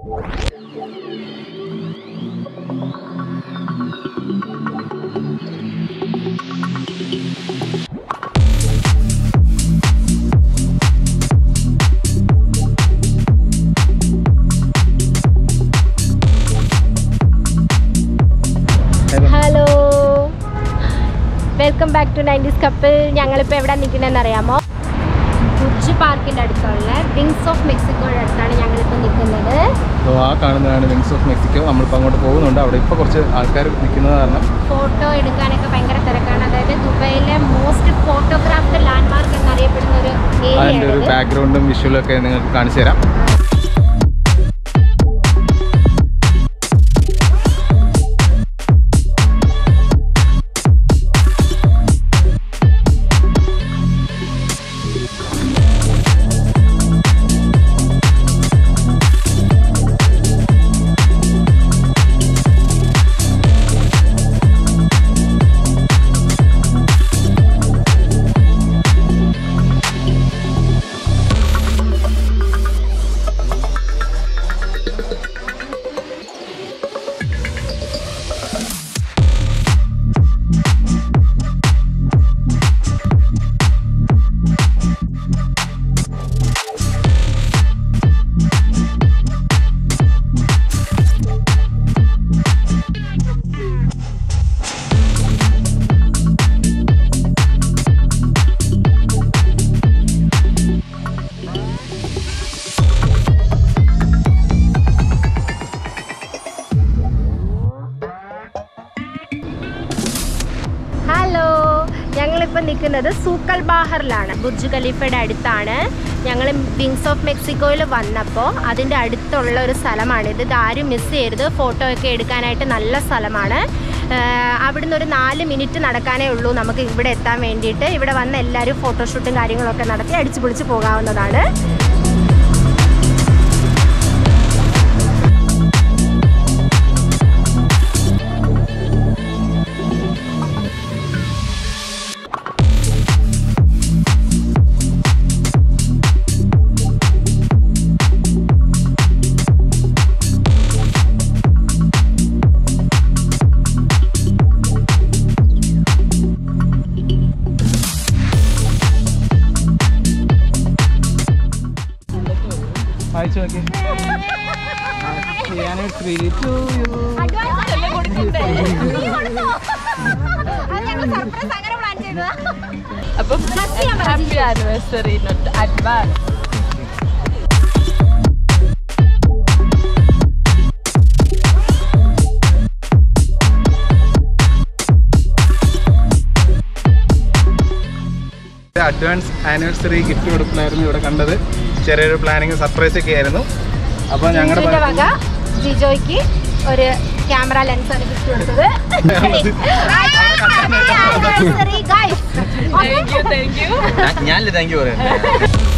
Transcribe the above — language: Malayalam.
Hello welcome back to nineties couple ഞങ്ങളിപ്പോൾ എവിടെ നിൽക്കുന്നതെന്ന് അറിയാമോ ബുർജ് പാർക്കിൻ്റെ അടുത്തുള്ള വിങ്സ് ഓഫ് മെക്സിക്കോയുടെ അടുത്താണ് ഞങ്ങളിപ്പോൾ നിൽക്കുന്നത് അപ്പോൾ ആ കാണുന്നതാണ് വിങ്സ് ഓഫ് മെക്സിക്കോ നമ്മളിപ്പോൾ അങ്ങോട്ട് പോകുന്നുണ്ട് അവിടെ ഇപ്പോൾ കുറച്ച് ആൾക്കാർ നിൽക്കുന്നത് കാരണം ഫോട്ടോ എടുക്കാനൊക്കെ ഭയങ്കര തിരക്കാണ് അതായത് ദുബൈയിലെ മോസ്റ്റ് ഫോട്ടോഗ്രാഫ്ഡ് ലാൻഡ്മാർക്ക് എന്നറിയപ്പെടുന്ന ഒരു അതിൻ്റെ ഒരു ഏരിയ ബാക്ക്ഗ്രൗണ്ടും വിഷ്വലും ഒക്കെ നിങ്ങൾക്ക് കാണിച്ചു തരാം ഹലോ ഞങ്ങളിപ്പോൾ നിൽക്കുന്നത് സൂക്കൽ ബാഹറിലാണ് ബുർജ് ഖലീഫയുടെ അടുത്താണ് ഞങ്ങൾ വിങ്സ് ഓഫ് മെക്സിക്കോയിൽ വന്നപ്പോൾ അതിൻ്റെ അടുത്തുള്ള ഒരു സ്ഥലമാണിത് ഇത് ആരും മിസ് ചെയ്യരുത് ഫോട്ടോ ഒക്കെ എടുക്കാനായിട്ട് നല്ല സ്ഥലമാണ് ആഹ് അവിടുന്ന് ഒരു നാല് മിനിറ്റ് നടക്കാനേ ഉള്ളൂ നമുക്ക് ഇവിടെ എത്താൻ വേണ്ടിയിട്ട് ഇവിടെ വന്ന് എല്ലാവരും ഫോട്ടോഷൂട്ടും കാര്യങ്ങളൊക്കെ നടത്തി അടിച്ചു പൊളിച്ച് പോകാവുന്നതാണ് അയച്ചു നോക്കി അപ്പം happy anniversary note advance advance anniversary gift കൊടുക്കലായിരുന്നു ഇവിടെ കണ്ടത് ചെറിയൊരു പ്ലാനിങ് സർപ്രൈസ് ഒക്കെ ആയിരുന്നു അപ്പോൾ ഞങ്ങളുടെ ജിജോയുടെ വക ജിജോയ്ക്ക് ഒരു ക്യാമറ ലെൻസ് ആണ് ഗിഫ്റ്റ് കൊടുത്തത് Anniversary, guys. Thank you thank you ഞാനില്ല താങ്ക് യു പറയാം